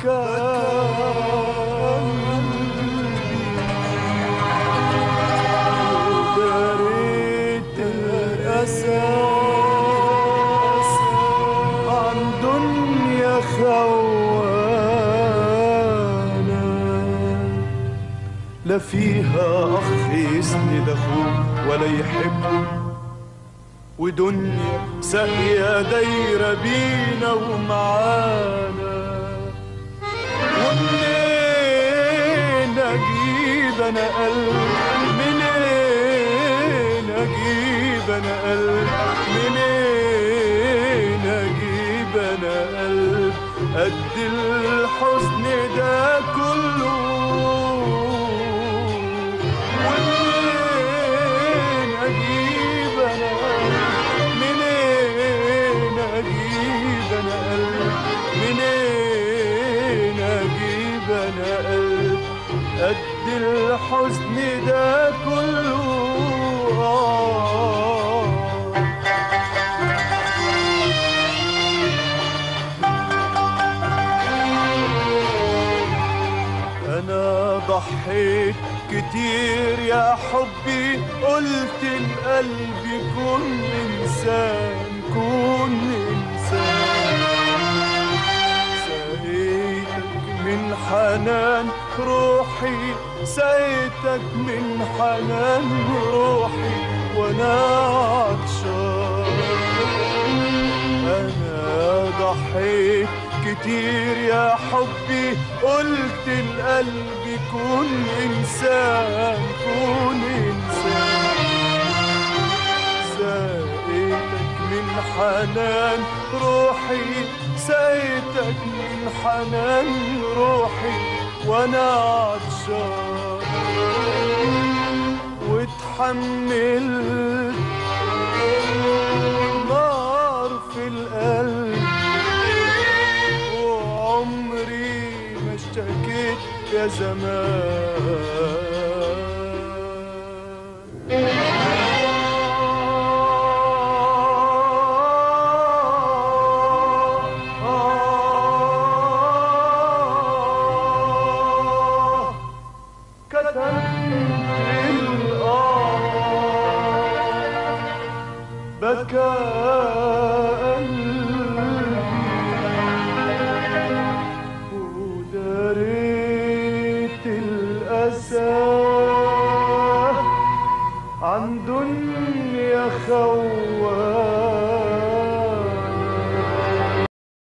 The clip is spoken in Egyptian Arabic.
بكى وداريت الأسى عن دنيا خوانا لا فيها أخ يسند أخوه ولا يحبه ودنيا ساقية دايرة بينا ومعانا ومنين أجيب أنا قلب منين أجيب أنا قلب منين أجيب أنا قلب قد الحزن ده كله ومنين أجيب أنا منين أجيب أنا قلب منين أجيب أنا قلب قد الحزن ده كله آه أنا ضحيت كتير يا حبي قلت القلب كن إنسان كن إنسان سقيتك من حنان روحي سقيتك من حنان روحي وأنا عطشان أنا ضحيت كتير يا حبي قلت القلب كن إنسان كن إنسان سقيتك من حنان روحي سقيتك من حنان روحي وأنا عطشان واتحملت نار في القلب وعمري ما اشتكيت يا زمان بكى قلبي وداريت الأسى عن دنيا خوان